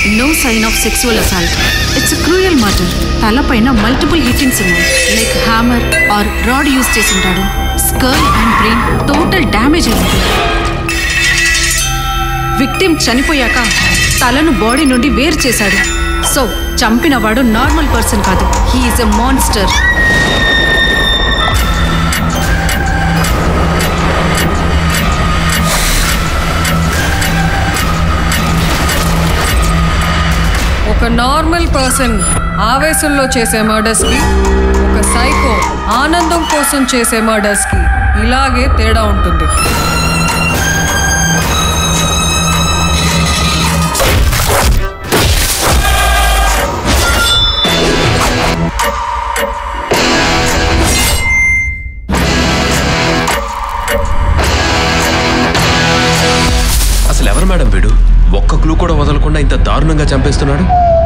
no sign of sexual assault it's cruel murder తలపైన multiple hittings ఉన్నాయి like hammer or rod use చేసి ఉంటాడు skull and brain total damage అయింది victim చనిపోయాక తలను బాడీ నుండి వేరు చేశాడు సో చంపిన వాడు నార్మల్ పర్సన్ కాదు హీఈస్ ఎ మాన్స్టర్ ఒక నార్మల్ పర్సన్ ఆవేశంలో చేసే మర్డర్స్ కి ఒక సైకో ఆనందం కోసం చేసే మర్డర్స్ కి ఇలాగే తేడా ఉంటుంది అసలు ఎవరు మేడం వీడు ఒక్క క్లూ కూడా వదలకుండా ఇంత దారుణంగా చంపేస్తున్నాడు